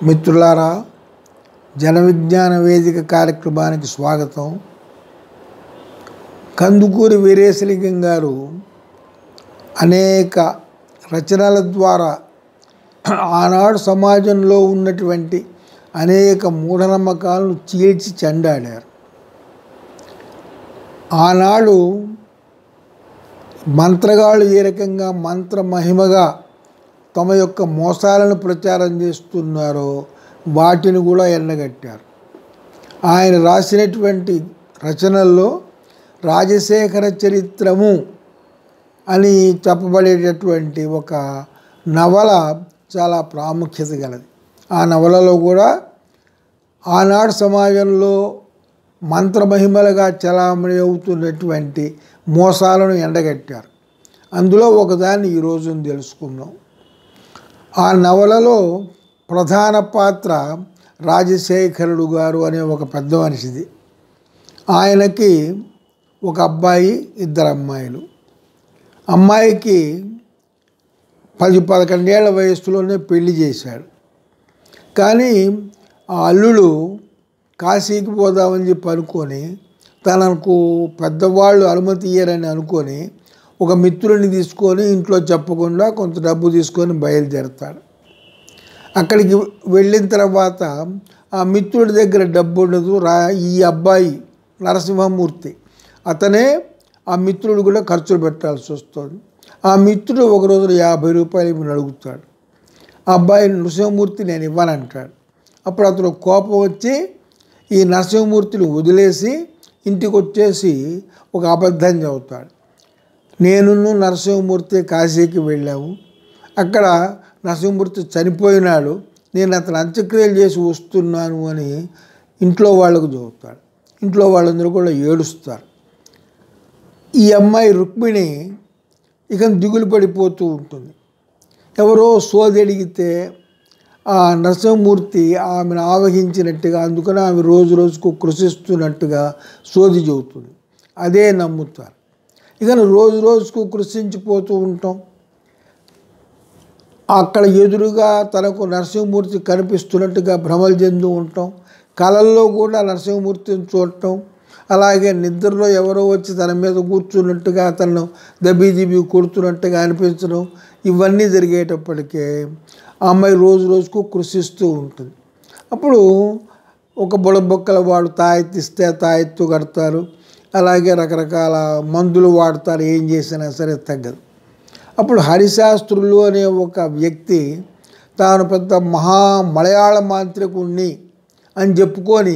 మిత్రులారా జన విజ్ఞాన వేదిక కార్యక్రమానికి స్వాగతం కందుకూరి వీరేశలింగం గారు అనేక రచనల ద్వారా ఆనాడు సమాజంలో ఉన్నటువంటి అనేక మూఢనమ్మకాలను చీల్చి చెండాడారు ఆనాడు మంత్రగాళ్ళు ఏ రకంగా మంత్ర మహిమగా తమ యొక్క మోసాలను ప్రచారం చేస్తున్నారో వాటిని కూడా ఎండగట్టారు ఆయన రాసినటువంటి రచనల్లో రాజశేఖర చరిత్రము అని చెప్పబడేటటువంటి ఒక నవల చాలా ప్రాముఖ్యత గలది ఆ నవలలో కూడా ఆనాడు సమాజంలో మంత్రమహిమలుగా చలామణి అవుతున్నటువంటి మోసాలను ఎండగట్టారు అందులో ఒకదాన్ని ఈరోజు తెలుసుకుందాం ఆ నవలలో ప్రధాన పాత్ర రాజశేఖరుడు గారు అనే ఒక పెద్ద మనిషిది ఆయనకి ఒక అబ్బాయి ఇద్దరు అమ్మాయిలు అమ్మాయికి పది పదకొండేళ్ల వయసులోనే పెళ్లి చేశాడు కానీ ఆ అల్లుడు కాశీకి పోదామని చెప్పి అనుకొని తనకు పెద్దవాళ్ళు అనుమతి ఇయ్యరని అనుకొని ఒక మిత్రుడిని తీసుకొని ఇంట్లో చెప్పకుండా కొంత డబ్బు తీసుకొని బయలుదేరతాడు అక్కడికి వెళ్ళిన తర్వాత ఆ మిత్రుడి దగ్గర డబ్బు ఉండదు రా ఈ అబ్బాయి నరసింహమూర్తి అతనే ఆ మిత్రుడు కూడా ఖర్చులు పెట్టాల్సి వస్తుంది ఆ మిత్రుడు ఒక రోజు యాభై రూపాయలు ఇవ్వని అడుగుతాడు ఆ అబ్బాయి నరసింహమూర్తి నేను ఇవ్వనంటాడు అప్పుడు అతను కోపం వచ్చి ఈ నరసింహమూర్తిని వదిలేసి ఇంటికి వచ్చేసి ఒక అబద్ధం చెబుతాడు నేను నరసింహమూర్తి కాశీకి వెళ్ళాము అక్కడ నరసింహమూర్తి చనిపోయినాడు నేను అతను అంత్యక్రియలు చేసి వస్తున్నాను అని ఇంట్లో వాళ్ళకు చెబుతాడు ఇంట్లో వాళ్ళందరూ కూడా ఏడుస్తారు ఈ అమ్మాయి రుక్మిణి ఇక దిగులు పడిపోతూ ఉంటుంది ఎవరో సోది అడిగితే ఆ నరసింహమూర్తి ఆమెను ఆవహించినట్టుగా అందుకని ఆమె రోజు రోజుకు కృషిస్తున్నట్టుగా సోది చెబుతుంది అదే నమ్ముతారు ఇక రోజు రోజుకు కృషించిపోతూ ఉంటాం అక్కడ ఎదురుగా తనకు నరసింహమూర్తి కనిపిస్తున్నట్టుగా భ్రమలు చెందు ఉంటాం కళల్లో కూడా నరసింహమూర్తిని చూడటం అలాగే నిద్రలో ఎవరో వచ్చి తన మీద కూర్చున్నట్టుగా తనను దబీ దిబి కొడుతున్నట్టుగా అనిపించడం ఇవన్నీ జరిగేటప్పటికే ఆ అమ్మాయి రోజు రోజుకు కృషిస్తూ ఉంటుంది అప్పుడు ఒక బుడబొక్కల వాడు తాయెత్తిస్తే తాయెత్తు కడతారు అలాగే రకరకాల మందులు వాడతారు ఏం చేసినా సరే తగ్గదు అప్పుడు హరిశాస్త్రులు అనే ఒక వ్యక్తి తాను పెద్ద మహా మలయాళ మాంత్రికుణ్ణి అని చెప్పుకొని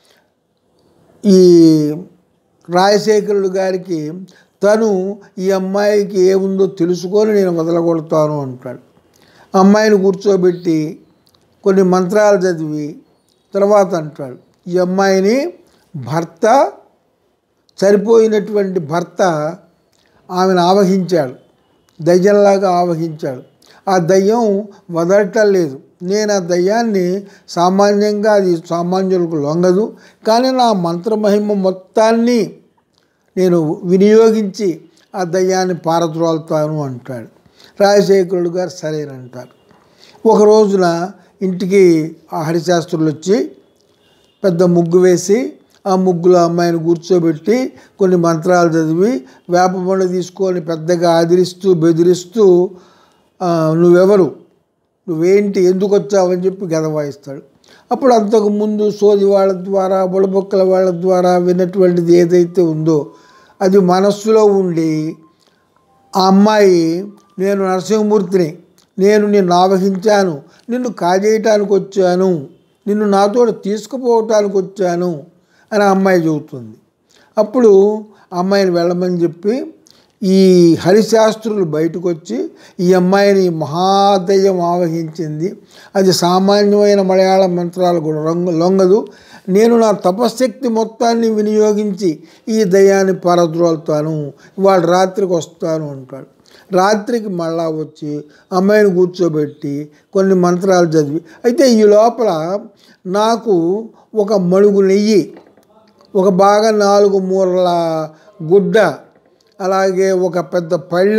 ఈ రాజశేఖరుడు గారికి తను ఈ అమ్మాయికి ఏముందో తెలుసుకొని నేను వదలగొడతాను అంటాడు అమ్మాయిని కూర్చోబెట్టి కొన్ని మంత్రాలు చదివి తర్వాత అంటాడు ఈ అమ్మాయిని భర్త చనిపోయినటువంటి భర్త ఆమెను ఆవహించాడు దయ్యంలాగా ఆవహించాడు ఆ దయ్యం వదలటం లేదు నేను ఆ దయ్యాన్ని సామాన్యంగా అది సామాన్యులకు లొంగదు కానీ నా మంత్రమహిమ మొత్తాన్ని నేను వినియోగించి ఆ దయ్యాన్ని పారద్రోలుతాను అంటాడు రాజశేఖరుడు గారు సరేనంటారు ఒక రోజున ఇంటికి ఆ హరిశాస్త్రులు వచ్చి పెద్ద ముగ్గు వేసి ఆ ముగ్గులో అమ్మాయిని కూర్చోబెట్టి కొన్ని మంత్రాలు చదివి వేప పండు తీసుకొని పెద్దగా ఆదిరిస్తూ బెదిరిస్తూ నువ్వెవరు నువ్వేంటి ఎందుకు వచ్చావని చెప్పి గద వాయిస్తాడు అప్పుడు అంతకు ముందు సోది వాళ్ళ ద్వారా బుడబొక్కల వాళ్ళ ద్వారా విన్నటువంటిది ఏదైతే ఉందో అది మనస్సులో ఉండి ఆ అమ్మాయి నేను నరసింహమూర్తిని నేను నిన్ను ఆవహించాను నిన్ను కాజేయటానికి వచ్చాను నిన్ను నాతో తీసుకుపోవటానికి వచ్చాను అని ఆ అమ్మాయి చెబుతుంది అప్పుడు అమ్మాయిని వెళ్ళమని చెప్పి ఈ హరిశాస్త్రులు బయటకు వచ్చి ఈ అమ్మాయిని మహాదయ్యం ఆవహించింది అది సామాన్యమైన మలయాళ మంత్రాలు కూడా రంగు లొంగదు నేను నా తపశక్తి మొత్తాన్ని వినియోగించి ఈ దయ్యాన్ని పరద్రోలుతాను ఇవాళ రాత్రికి వస్తాను అంటాడు రాత్రికి మళ్ళా వచ్చి అమ్మాయిని కూర్చోబెట్టి కొన్ని మంత్రాలు చదివి అయితే ఈ లోపల నాకు ఒక మడుగు నెయ్యి ఒక బాగా నాలుగు మూరల గుడ్డ అలాగే ఒక పెద్ద పళ్ళెం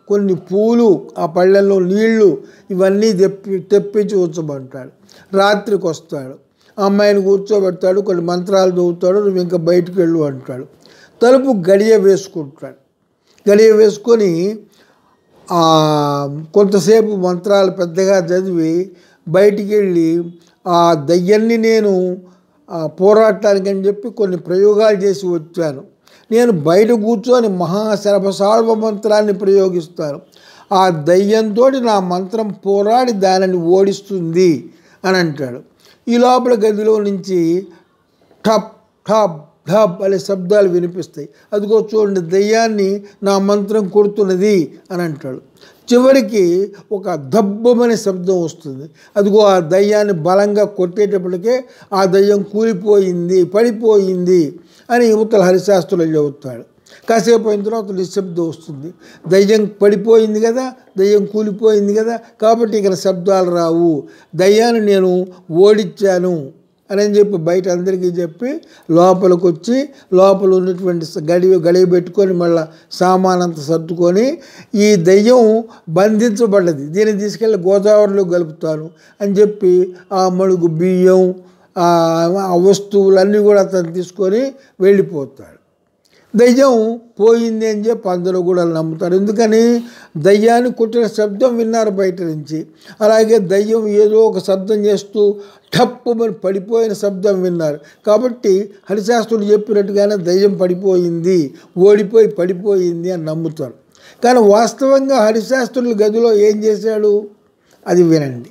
కొన్ని పూలు ఆ పళ్ళల్లో నీళ్లు ఇవన్నీ తెప్పి తెప్పించి ఉంచమంటాడు రాత్రికి వస్తాడు ఆ అమ్మాయిని కూర్చోబెడతాడు కొన్ని మంత్రాలు చదువుతాడు నువ్వు ఇంకా బయటికి వెళ్ళు అంటాడు తలుపు గడియ వేసుకుంటాడు గడియ వేసుకొని ఆ, కొంతసేపు మంత్రాలు పెద్దగా చదివి బయటికి వెళ్ళి ఆ దయ్యాన్ని నేను ఆ, పోరాటానికి అని చెప్పి కొన్ని ప్రయోగాలు చేసి వచ్చాను నేను బయట కూర్చొని మహాశరభసాల్వ మంత్రాన్ని ప్రయోగిస్తాను ఆ దయ్యంతో నా మంత్రం పోరాడి దానిని ఓడిస్తుంది అని అంటాడు ఈ లోపల గదిలో నుంచి ఠప్ ఠప్ ఠప్ అనే శబ్దాలు వినిపిస్తాయి అదిగో చూడండి దయ్యాన్ని నా మంత్రం కొడుతున్నది అని అంటాడు చివరికి ఒక దబ్బమనే శబ్దం వస్తుంది అదిగో ఆ దయ్యాన్ని బలంగా కొట్టేటప్పటికే ఆ దయ్యం కూలిపోయింది పడిపోయింది అని యువతల హరిశాస్త్రులు చెబుతాడు కాసేపు అయిన తర్వాత నిశ్శబ్దం వస్తుంది దయ్యం పడిపోయింది కదా దయ్యం కూలిపోయింది కదా కాబట్టి ఇక్కడ శబ్దాలు రావు దయ్యాన్ని నేను ఓడించాను అని చెప్పి బయట అందరికీ చెప్పి లోపలికి వచ్చి లోపల ఉన్నటువంటి గడి గడియ పెట్టుకొని మళ్ళీ సామానంతా సర్దుకొని ఈ దయ్యం బంధించబడ్డది దీన్ని తీసుకెళ్ళి గోదావరిలో కలుపుతాను అని చెప్పి ఆ మడుగు బియ్యం ఆ ఆ వస్తువులన్నీ కూడా అతను తీసుకొని వెళ్ళిపోతాడు దయ్యం పోయింది అని చెప్పి అందరూ కూడా నమ్ముతారు ఎందుకని దయ్యాన్ని కొట్టిన శబ్దం విన్నారు బయట నుంచి అలాగే దయ్యం ఏదో ఒక శబ్దం చేస్తూ టప్పు మరి పడిపోయిన శబ్దం విన్నారు కాబట్టి హరిశాస్త్రుడు చెప్పినట్టుగానే దయ్యం పడిపోయింది ఓడిపోయి పడిపోయింది అని నమ్ముతారు కానీ వాస్తవంగా హరిశాస్త్రుల గదిలో ఏం చేశాడు అది వినండి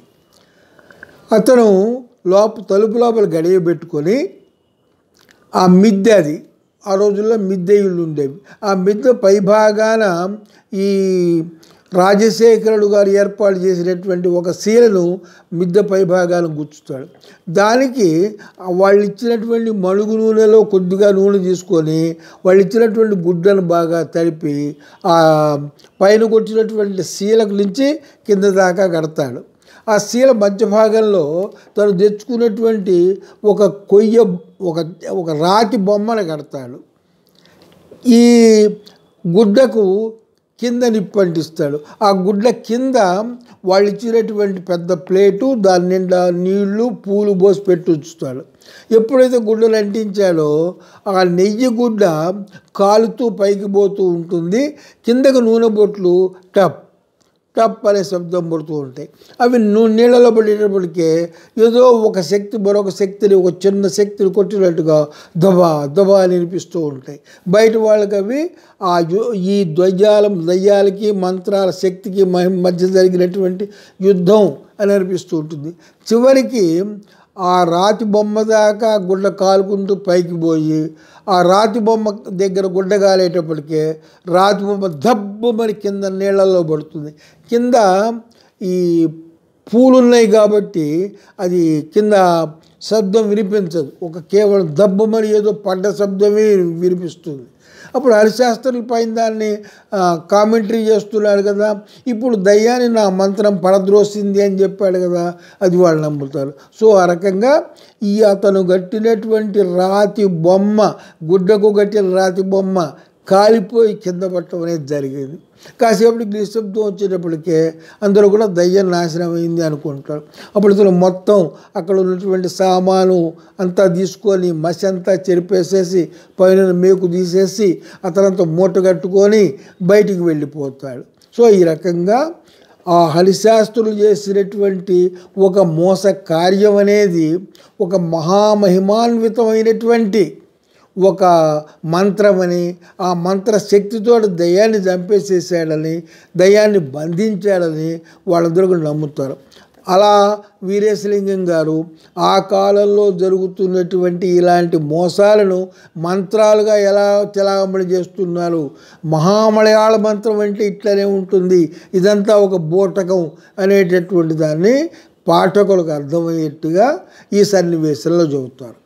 అతను లోప తలుపు లోపల గడియ పెట్టుకొని ఆ మిద్దె అది ఆ రోజుల్లో మిద్దె ఇళ్ళు ఉండేవి ఆ మిద్దె పైభాగాన ఈ రాజశేఖరుడు గారు ఏర్పాటు చేసినటువంటి ఒక శీలను మిద్దె పైభాగాన గుచ్చుతాడు దానికి వాళ్ళు ఇచ్చినటువంటి మణుగు నూనెలో కొద్దిగా నూనె తీసుకొని వాళ్ళు ఇచ్చినటువంటి గుడ్డను బాగా తడిపి ఆ పైన కొట్టినటువంటి శీలకు నుంచి కింద దాకా కడతాడు ఆ శీల మధ్య భాగంలో తను తెచ్చుకున్నటువంటి ఒక కొయ్య ఒక ఒక రాతి బొమ్మను కడతాడు ఈ గుడ్డకు కింద నిప్పు అంటిస్తాడు ఆ గుడ్డ కింద వాళ్ళు ఇచ్చినటువంటి పెద్ద ప్లేటు దాని నిండా నీళ్లు పూలు పోసి పెట్టి ఉంచుతాడు ఎప్పుడైతే గుడ్డలు అంటించాడో ఆ నెయ్యి గుడ్డ కాలుతూ పైకి పోతూ ఉంటుంది కిందకు నూనె బొట్లు టప్ టప్ అనే శబ్దం పడుతూ ఉంటాయి అవి నూ- నీళ్ళలో పడేటప్పటికే ఏదో ఒక శక్తి మరొక శక్తిని ఒక చిన్న శక్తిని కొట్టినట్టుగా దబా దబా అని వినిపిస్తూ ఉంటాయి బయట వాళ్ళకి అవి ఆ యు- ఈ ద్వయ్యాల దయ్యాలకి మంత్రాల శక్తికి మహి మధ్య జరిగినటువంటి యుద్ధం అని అనిపిస్తూ ఉంటుంది చివరికి ఆ రాతి బొమ్మ దాకా గుడ్డ కాలుకుంటూ పైకి పోయి ఆ రాతి బొమ్మ దగ్గర గుడ్డ కాలేటప్పటికే రాతి బొమ్మ దబ్బు మరి కింద నీళ్ళల్లో పడుతుంది కింద ఈ పూలు ఉన్నాయి కాబట్టి అది కింద శబ్దం వినిపించదు ఒక కేవలం దబ్బమని ఏదో పడ్డ శబ్దమే వినిపిస్తుంది అప్పుడు హరిశాస్త్రుల పైన దాన్ని కామెంటరీ చేస్తున్నాడు కదా ఇప్పుడు దయ్యాన్ని నా మంత్రం పడద్రోసింది అని చెప్పాడు కదా అది వాళ్ళు నమ్ముతారు సో ఆ రకంగా ఈ అతను కట్టినటువంటి రాతి బొమ్మ గుడ్డకు కట్టిన రాతి బొమ్మ కాలిపోయి కింద పట్టడం అనేది జరిగేది కాసేపటికి నిశ్శబ్దం వచ్చేటప్పటికే అందరూ కూడా దయ్యం నాశనం అయింది అనుకుంటారు అప్పుడు ఇతను మొత్తం అక్కడ ఉన్నటువంటి సామాను అంతా తీసుకొని మసి అంతా చెరిపేసేసి పైన మేకు తీసేసి అతనంతా మూట కట్టుకొని బయటికి వెళ్ళిపోతాడు సో ఈ రకంగా ఆ హరిశాస్త్రులు చేసినటువంటి ఒక మోస కార్యం అనేది ఒక మహామహిమాన్వితమైనటువంటి ఒక మంత్రమని ఆ మంత్ర శక్తితో దయ్యాన్ని చంపేసేసాడని దయ్యాన్ని బంధించాడని వాళ్ళందరూ కూడా నమ్ముతారు అలా వీరేశలింగం గారు ఆ కాలంలో జరుగుతున్నటువంటి ఇలాంటి మోసాలను మంత్రాలుగా ఎలా తెలామణి చేస్తున్నారు మహామలయాళ మంత్రం అంటే ఇట్లనే ఉంటుంది ఇదంతా ఒక బూటకం అనేటటువంటి దాన్ని పాఠకులకు అర్థమయ్యేట్టుగా ఈ సన్నివేశంలో చెబుతారు